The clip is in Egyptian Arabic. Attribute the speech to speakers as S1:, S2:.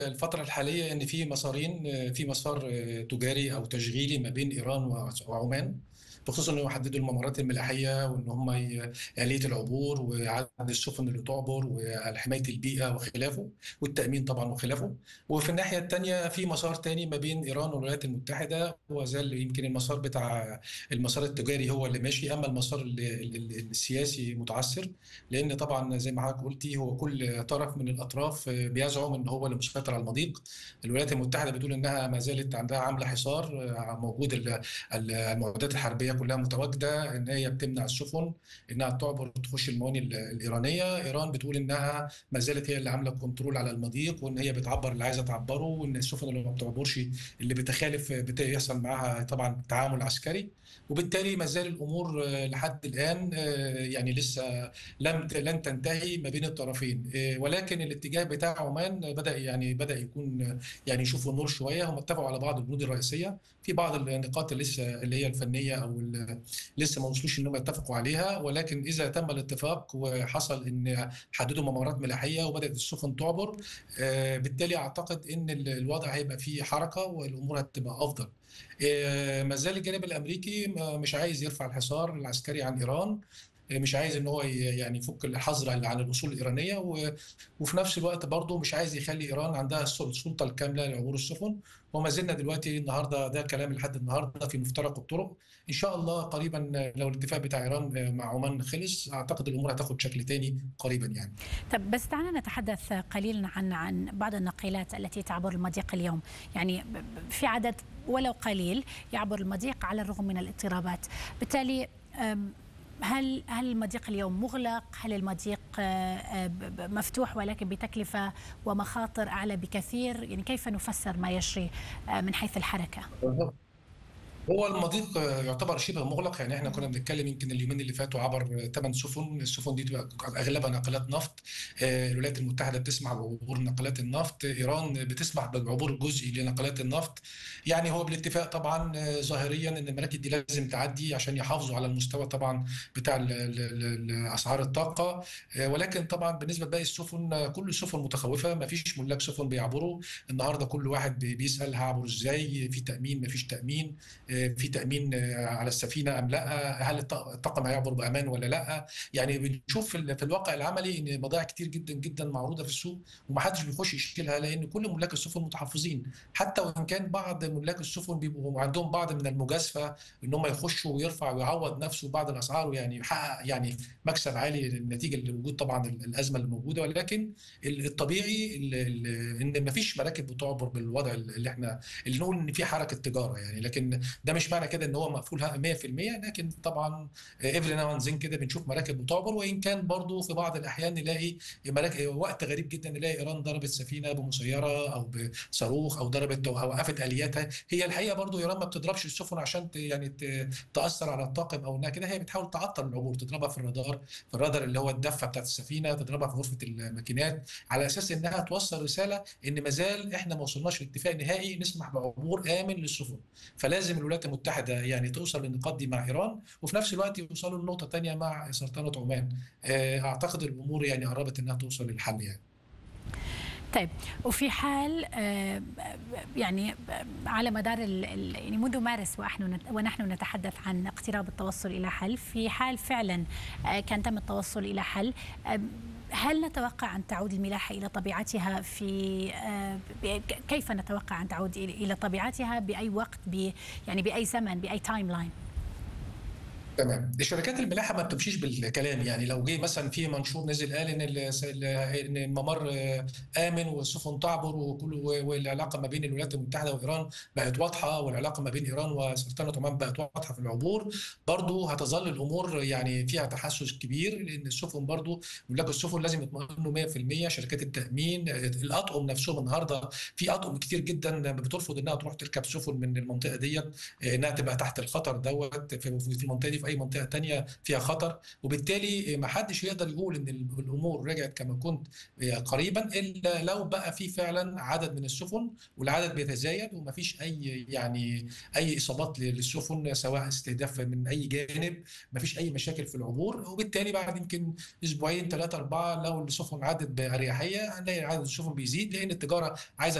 S1: الفترة الحالية إن في مسارين في مسار تجاري أو تشغيلي ما بين إيران وعمان بخصوص انه يحددوا الممرات الملاحيه وان هم ي- اليه العبور وعدد السفن اللي تعبر وحمايه البيئه وخلافه والتامين طبعا وخلافه وفي الناحيه الثانيه في مسار ثاني ما بين ايران والولايات المتحده وزال يمكن المسار بتاع المسار التجاري هو اللي ماشي اما المسار ال- ال- ال- السياسي متعثر لان طبعا زي ما حضرتك قلتي هو كل طرف من الاطراف بيزعم ان هو اللي مسيطر على المضيق الولايات المتحده بتقول انها ما زالت عندها عامله حصار موجود ال- ال- المعدات الحربيه كلها متواجده ان هي بتمنع السفن انها تعبر وتخش الموانئ ال- الايرانيه ايران بتقول انها ما زالت هي اللي عامله كنترول على المضيق وان هي بتعبر اللي عايزه تعبره وان السفن اللي ما بتعبرش اللي بتخالف بيحصل معاها طبعا تعامل عسكري وبالتالي ما زال الامور آه، لحد الان آه، يعني لسه لم لن تنتهي ما بين الطرفين آه، ولكن الاتجاه بتاع عمان بدا يعني بدا يكون آه، يعني يشوفوا النور شويه هم اتفقوا على بعض البنود الرئيسيه في بعض النقاط اللي لسه اللي هي الفنيه او ال- لسه ما وصلوش انهم يتفقوا عليها ولكن اذا تم الاتفاق وحصل ان حددوا ممرات ملاحيه وبدات السفن تعبر آه، بالتالي اعتقد ان ال- الوضع هيبقى فيه حركه والامور هتبقى افضل آه، ما زال الجانب الامريكي ما- مش عايز يرفع الحصار العسكري عن ايران آه، مش عايز ان هو ي- يعني يفك الحظر عن عن الاصول الايرانيه و- وفي نفس الوقت برضه مش عايز يخلي ايران عندها السل- السلطه الكامله لعبور السفن وما زلنا دلوقتي النهارده ده كلام لحد النهارده في مفترق الطرق ان شاء الله قريبا لو الاتفاق بتاع ايران آه، مع عمان خلص اعتقد الامور هتاخد شكل تاني قريبا يعني
S2: طب بس دعنا نتحدث قليلا عن عن بعض الناقلات التي تعبر المضيق اليوم يعني ب- ب- في عدد ولو قليل يعبر المضيق على الرغم من الاضطرابات بالتالي أم، هل هل المضيق اليوم مغلق؟ هل المضيق آه، آه، ب- ب- مفتوح ولكن بتكلفه ومخاطر اعلى بكثير؟ يعني كيف نفسر ما يجري آه، من حيث الحركه؟
S1: هو المضيق آه، يعتبر شبه مغلق يعني احنا كنا بنتكلم يمكن اليومين اللي فاتوا عبر ثمان سفن السفن دي تبقى اغلبها ناقلات نفط آه، الولايات المتحده بتسمح بعبور ناقلات النفط ايران بتسمح بعبور جزئي لناقلات النفط يعني هو بالاتفاق طبعا آه، ظاهريا ان المراكب دي لازم تعدي عشان يحافظوا على المستوى طبعا بتاع ال- ال- ال- اسعار الطاقه آه، ولكن طبعا بالنسبه لباقي السفن آه، كل السفن متخوفه ما فيش ملاك سفن بيعبروا النهارده كل واحد بي- بيسال هعبر ازاي في تامين ما فيش تامين في تامين على السفينه ام لا هل الط- الطاقم هيعبر بامان ولا لا يعني بنشوف في ال- في الواقع العملي ان بضائع كتير جدا جدا معروضه في السوق ومحدش بيخش يشيلها لان كل ملاك السفن متحفظين حتى وان كان بعض ملاك السفن بيبقوا عندهم بعض من المجازفه ان هم يخشوا ويرفع ويعوض نفسه بعض الاسعار ويعني يحقق يعني مكسب عالي نتيجه لوجود طبعا الازمه الموجوده ولكن الطبيعي ال- ال- ان مفيش مراكب بتعبر بالوضع اللي احنا اللي نقول ان في حركه تجاره يعني لكن ده مش معنى كده ان هو مقفول 100% لكن طبعا افري ناو زين كده بنشوف مراكب بتعبر وان كان برضو في بعض الاحيان نلاقي مراكب وقت غريب جدا نلاقي ايران ضربت سفينه بمسيره او بصاروخ او ضربت او وقفت الياتها هي الحقيقه برضو ايران ما بتضربش السفن عشان ت- يعني ت- تاثر على الطاقم او انها كده هي بتحاول تعطل العبور تضربها في الرادار في الرادار اللي هو الدفه بتاعت السفينه تضربها في غرفه الماكينات على اساس انها توصل رساله ان ما زال احنا ما وصلناش لاتفاق نهائي نسمح بعبور امن للسفن فلازم الولايات المتحده يعني توصل للنقاط دي مع ايران وفي نفس الوقت يوصلوا لنقطه ثانيه مع سلطنه عمان آه، اعتقد الامور يعني قربت انها توصل للحل يعني
S2: طيب وفي حال آه، يعني على مدار ال- ال- يعني منذ مارس ونحن ونحن نتحدث عن اقتراب التوصل الى حل في حال فعلا آه، كان تم التوصل الى حل آه، هل نتوقع ان تعود الملاحه الى طبيعتها في آه، ب- كيف نتوقع ان تعود الى إلى طبيعتها باي وقت ب يعني باي زمن باي تايم لاين
S1: تمام الشركات الملاحه ما بتمشيش بالكلام يعني لو جه مثلا في منشور نزل قال ان ال- ال- ان الممر آه، امن والسفن تعبر وكل والعلاقه ما بين الولايات المتحده وايران بقت واضحه والعلاقه ما بين ايران وسلطنه عمان بقت واضحه في العبور برضه هتظل الامور يعني فيها تحسس كبير لان السفن برضه ملاك السفن لازم يطمئنوا 100% شركات التامين آه، الاطقم نفسهم النهارده في اطقم كتير جدا بترفض انها تروح تركب سفن من المنطقه ديت آه، انها تبقى تحت الخطر دوت في في المنطقه دي في اي منطقه تانية فيها خطر وبالتالي ما حدش يقدر يقول ان الامور رجعت كما كنت قريبا الا لو بقى في فعلا عدد من السفن والعدد بيتزايد وما فيش اي يعني اي اصابات للسفن سواء استهداف من اي جانب ما فيش اي مشاكل في العبور وبالتالي بعد يمكن اسبوعين ثلاثه اربعه لو السفن عدت باريحيه هنلاقي عدد السفن بيزيد لان التجاره عايزه